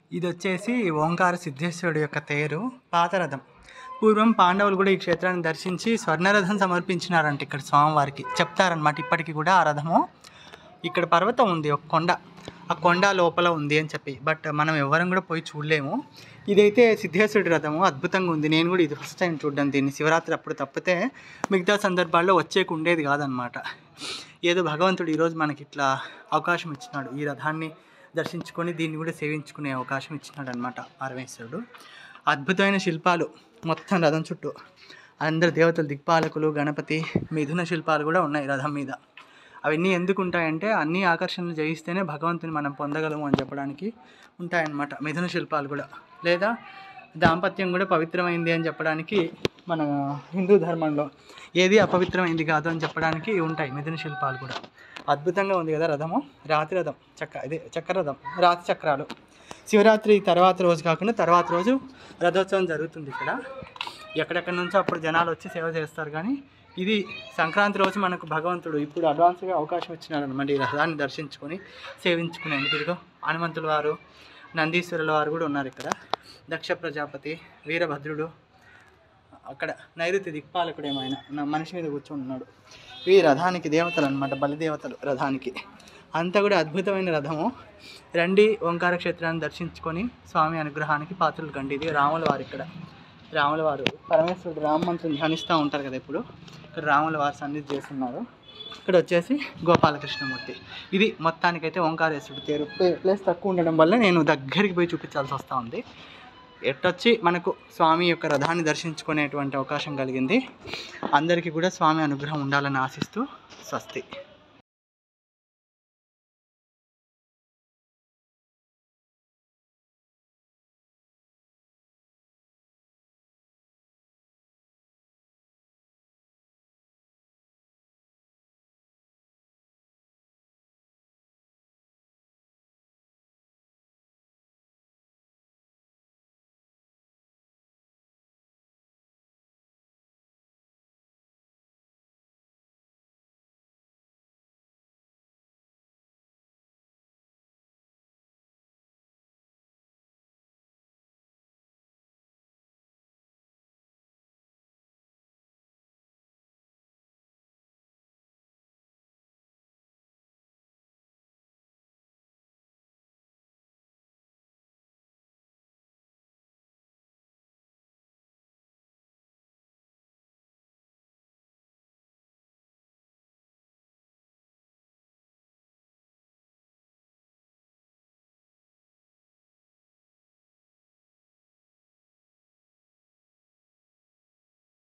ఇది వచ్చేసి ఓంకార సిద్ధేశ్వరుడు యొక్క తేరు పాత రథం పూర్వం పాండవులు కూడా ఈ క్షేత్రాన్ని దర్శించి స్వర్ణరథం సమర్పించినారంట ఇక్కడ స్వామివారికి చెప్తారనమాట ఇప్పటికీ కూడా ఆ రథము ఇక్కడ పర్వతం ఉంది ఒక కొండ ఆ కొండ లోపల ఉంది అని చెప్పి బట్ మనం ఎవరం కూడా పోయి చూడలేము ఇదైతే సిద్ధేశ్వరుడి రథము అద్భుతంగా ఉంది నేను కూడా ఇది ఫస్ట్ టైం చూడడం దీన్ని శివరాత్రి అప్పుడు తప్పితే మిగతా సందర్భాల్లో వచ్చేకు ఉండేది కాదనమాట ఏదో భగవంతుడు ఈరోజు మనకి ఇట్లా అవకాశం ఇచ్చినాడు ఈ రథాన్ని దర్శించుకొని దీన్ని కూడా సేవించుకునే అవకాశం ఇచ్చినాడు అనమాట పరమేశ్వరుడు అద్భుతమైన శిల్పాలు మొత్తం రథం చుట్టూ అందరు దేవతలు దిక్పాలకులు గణపతి మిథున శిల్పాలు కూడా ఉన్నాయి రథం మీద అవన్నీ ఎందుకు ఉంటాయంటే అన్ని ఆకర్షణలు జయిస్తేనే భగవంతుని మనం పొందగలము అని చెప్పడానికి ఉంటాయన్నమాట మిథున శిల్పాలు కూడా లేదా దాంపత్యం కూడా పవిత్రమైంది అని చెప్పడానికి మన హిందూ ధర్మంలో ఏది అపవిత్రమైంది కాదు అని చెప్పడానికి ఉంటాయి మిథున శిల్పాలు కూడా అద్భుతంగా ఉంది కదా రథము రాతి రథం చక్క ఇదే చక్ర రథం రాతి చక్రాలు శివరాత్రి తర్వాత రోజు కాకుండా తర్వాత రోజు రథోత్సవం జరుగుతుంది ఇక్కడ ఎక్కడెక్కడి నుంచో అప్పుడు జనాలు వచ్చి సేవ చేస్తారు కానీ ఇది సంక్రాంతి రోజు మనకు భగవంతుడు ఇప్పుడు అడ్వాన్స్గా అవకాశం ఇచ్చినాడు అనమాట ఈ రథాన్ని దర్శించుకొని సేవించుకునేందుకు ఇదిగో హనుమంతుల వారు నందీశ్వరుల వారు కూడా ఉన్నారు ఇక్కడ దక్ష ప్రజాపతి వీరభద్రుడు అక్కడ నైరుతి దిక్పాలకుడు ఏమైనా నా మనిషి మీద కూర్చొని ఉన్నాడు ఇవి రథానికి దేవతలు అనమాట బలిదేవతలు రథానికి అంతా కూడా అద్భుతమైన రథము రండి ఓంకార క్షేత్రాన్ని దర్శించుకొని స్వామి అనుగ్రహానికి పాత్రలు కండి ఇది రాముల వారు ఇక్కడ రాముల వారు పరమేశ్వరుడు రామ మంత్రం ధ్యానిస్తూ ఉంటారు కదా ఇప్పుడు ఇక్కడ రాముల వారు సన్నిధి చేస్తున్నారు ఇక్కడ వచ్చేసి గోపాలకృష్ణమూర్తి ఇది మొత్తానికైతే ఓంకారేశ్వరుడు తేరు ప్లే- ప్లేస్ తక్కువ ఉండడం వల్ల నేను దగ్గరికి పోయి చూపించాల్సి వస్తూ ఉంది ఎట్టొచ్చి మనకు స్వామి యొక్క రథాన్ని దర్శించుకునేటువంటి అవకాశం కలిగింది అందరికీ కూడా స్వామి అనుగ్రహం ఉండాలని ఆశిస్తూ స్వస్తి